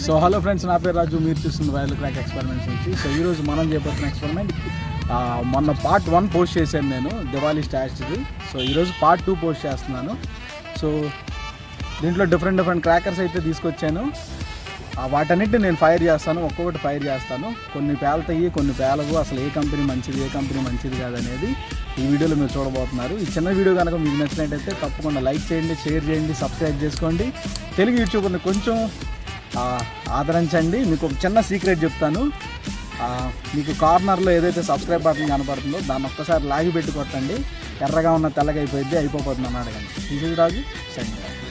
so hello friends నా పేరు రాజు మీరు చూస్తుంది వైరల్ క్రాక్ ఎక్స్పెరిమెంట్స్ నుంచి సో ఈరోజు మనం చేయబోతున్న ఎక్స్పెరిమెంట్ ఆ, మొన్న పార్ట్ వన్ పోస్ట్ చేశాను నేను దివాళీ స్టాచ్ది సో ఈరోజు పార్ట్ టూ పోస్ట్ చేస్తున్నాను సో దీంట్లో డిఫరెంట్ డిఫరెంట్ క్రాకర్స్ అయితే తీసుకొచ్చాను ఆ, వాటన్నిటిని నేను ఫైర్ చేస్తాను ఒక్కొక్కటి ఫైర్ చేస్తాను కొన్ని పేలతాయి కొన్ని పేలవు అసలు ఏ కంపెనీ మంచిది ఏ కంపెనీ మంచిది కాదనేది ఈ వీడియోలో మీరు చూడబోతున్నారు ఈ చిన్న వీడియో కనుక మీకు నచ్చినట్టయితే తప్పకుండా లైక్ చేయండి షేర్ చేయండి సబ్స్క్రైబ్ చేసుకోండి తెలుగు యూట్యూబ్ని కొంచెం ఆ, ఆదరించండి మీకు ఒక చిన్న సీక్రెట్ చెప్తాను ఆ, మీకు కార్నర్లో ఏదైతే సబ్స్క్రైబ్ బటన్ కనపడుతుందో దాన్ని ఒక్కసారి లాగి పెట్టి కొట్టండి ఎర్రగా ఉన్న తెల్లగా అయిపోయింది అయిపోతుంది అని అడగండి ఇది రాజు సండే